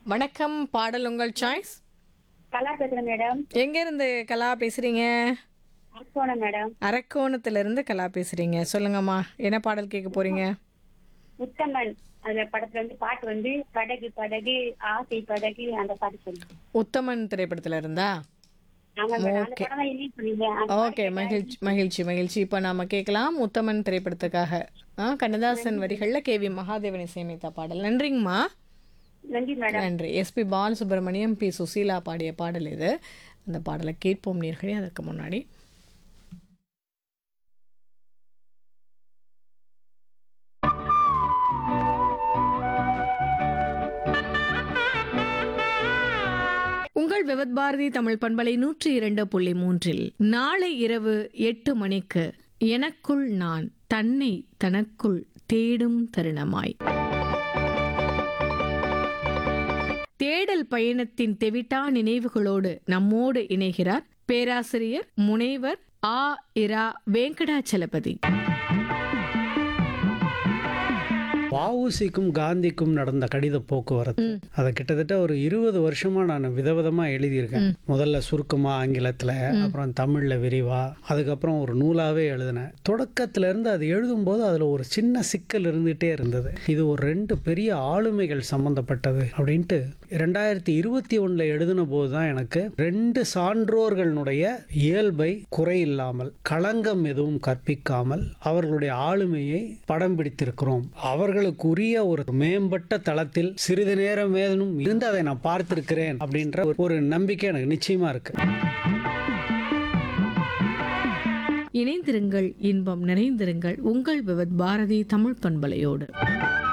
வணக்கம் பாடல் உங்கள் சாய்ஸ் கலா பேசுறேன் மேடம் எங்க இருந்து கலா பேசுறீங்க போனேன் மேடம் அரக்கோணத்துல இருந்து கலா பேசுறீங்க சொல்லுங்கம்மா என்ன பாடல் கேட்க போறீங்க உத்தமன் அந்த படத்துல வந்து பாட்டு வந்து படகு படகு ஆசை படகு அந்த பாட்டு சொல்லுங்க உத்தமன் திரைப்படத்துல இருந்தா ஆமா மேடம் அந்த படம் தான் ரிலீஸ் பண்ணிருந்தேன் ஓகே மகிழ்ச்சி மகிழ்ச்சி மகிழ்ச்சி இப்போ நாம கேட்கலாம் உத்தமன் திரைப்படத்துக்காக ஆ கண்ணதாசன் வரிகள்ல கே வி மகாதேவன் இசையமைத்த பாடல் நன்றிங்கம்மா நன்றி மேடம் நன்றி எஸ்பி பாலசுப்ரமணியம் பி சுசீலா பாடிய பாடல் இது அந்த பாடலை கேட்போம் நேர்களே அதற்கு முன்னாடி உங்கள் விவத் பாரதி தமிழ் பண்பலை நூற்றி இரண்டு புள்ளி மூன்றில் நாளை இரவு எட்டு மணிக்கு எனக்குள் நான் தன்னை தனக்குள் தேடும் தருணமாய் தேடல் பயணத்தின் தெவிட்டா நினைவுகளோடு நம்மோடு இணைகிறார் பேராசிரியர் முனைவர் ஆ இரா வெங்கடாச்சலபதி வஉசிக்கும் காந்திக்கும் நடந்த கடித போக்குவரத்து அதை கிட்டத்தட்ட ஒரு இருபது வருஷமா நான் விதவிதமா எழுதியிருக்கேன் முதல்ல சுருக்கமா ஆங்கிலத்துல அப்புறம் தமிழ்ல விரிவா அதுக்கப்புறம் ஒரு நூலாவே எழுதினேன் தொடக்கத்துல இருந்து அது எழுதும்போது அதுல ஒரு சின்ன சிக்கல் இருந்துட்டே இருந்தது இது ஒரு ரெண்டு பெரிய ஆளுமைகள் சம்பந்தப்பட்டது அப்படின்ட்டு ரெண்டாயிரத்தி இருபத்தி ஒண்ணுல எழுதின போது தான் எனக்கு ரெண்டு சான்றோர்களுடைய இயல்பை குறையில்லாமல் களங்கம் எதுவும் கற்பிக்காமல் அவர்களுடைய ஆளுமையை படம் பிடித்திருக்கிறோம் அவர்களுக்குரிய ஒரு மேம்பட்ட தளத்தில் சிறிது நேரம் ஏதனும் இருந்து அதை நான் பார்த்திருக்கிறேன் அப்படின்ற ஒரு- ஒரு நம்பிக்கை எனக்கு நிச்சயமா இருக்கு இணைந்திருங்கள் இன்பம் நிறைந்திருங்கள் உங்கள் விவத் பாரதி தமிழ் பண்பலையோடு